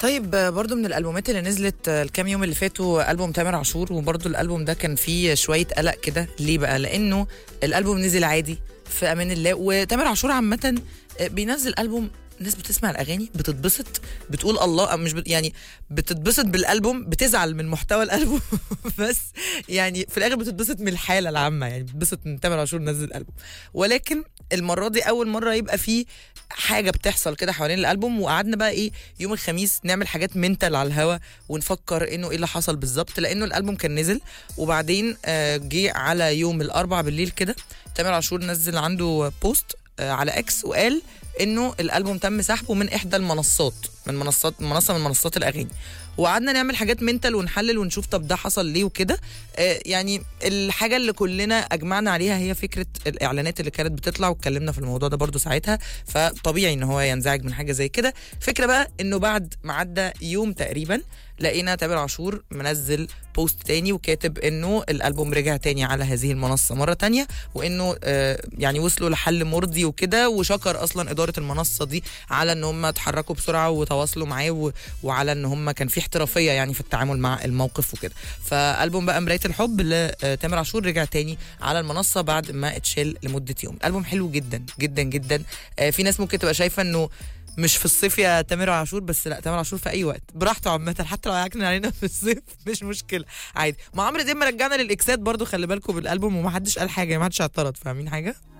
طيب آه، برضو من الالبومات اللي نزلت آه، الكام يوم اللي فاتوا البوم تامر عاشور وبرضو الالبوم ده كان فيه شويه قلق كده ليه بقى لانه الالبوم نزل عادي في امان الله وتامر عاشور عامه آه، بينزل البوم الناس بتسمع الاغاني بتتبسط بتقول الله مش بت يعني بتتبسط بالالبوم بتزعل من محتوى الالبوم بس يعني في الاخر بتتبسط من الحاله العامه يعني بتتبسط ان تامر عاشور نزل البوم ولكن المره دي اول مره يبقى فيه حاجه بتحصل كده حوالين الالبوم وقعدنا بقى ايه يوم الخميس نعمل حاجات منتال على الهوا ونفكر انه ايه اللي حصل بالظبط لانه الالبوم كان نزل وبعدين آه، جه على يوم الاربع بالليل كده تامر عاشور نزل عنده بوست آه، على اكس وقال انه الالبوم تم سحبه من احدى المنصات من منصات منصه من منصات الاغاني وقعدنا نعمل حاجات منتال ونحلل ونشوف طب ده حصل ليه وكده آه، يعني الحاجه اللي كلنا اجمعنا عليها هي فكره الاعلانات اللي كانت بتطلع واتكلمنا في الموضوع ده برضو ساعتها فطبيعي ان هو ينزعج من حاجه زي كده فكره بقى انه بعد ما عدى يوم تقريبا لقينا تامر عاشور منزل بوست تاني وكاتب انه الالبوم رجع تاني على هذه المنصه مره تانية وانه آه يعني وصلوا لحل مرضي وكده وشكر اصلا اداره المنصه دي على ان هم اتحركوا بسرعه وتواصلوا معاه و- وعلى ان هم كان في احترافيه يعني في التعامل مع الموقف وكده فالبوم بقى مرايه الحب لتامر عاشور رجع تاني على المنصه بعد ما اتشال لمده يوم البوم حلو جدا جدا جدا آه في ناس ممكن تبقى شايفه انه مش في الصيف يا تامر عاشور بس لا تامر عاشور في اي وقت براحته عامه حتى لو هيعكنن علينا في الصيف مش مشكله عادي ما عمرو دياب رجعنا للاكسات برضو خلي بالكم بالالبوم وما حدش قال حاجه ما حدش اعترض فاهمين حاجه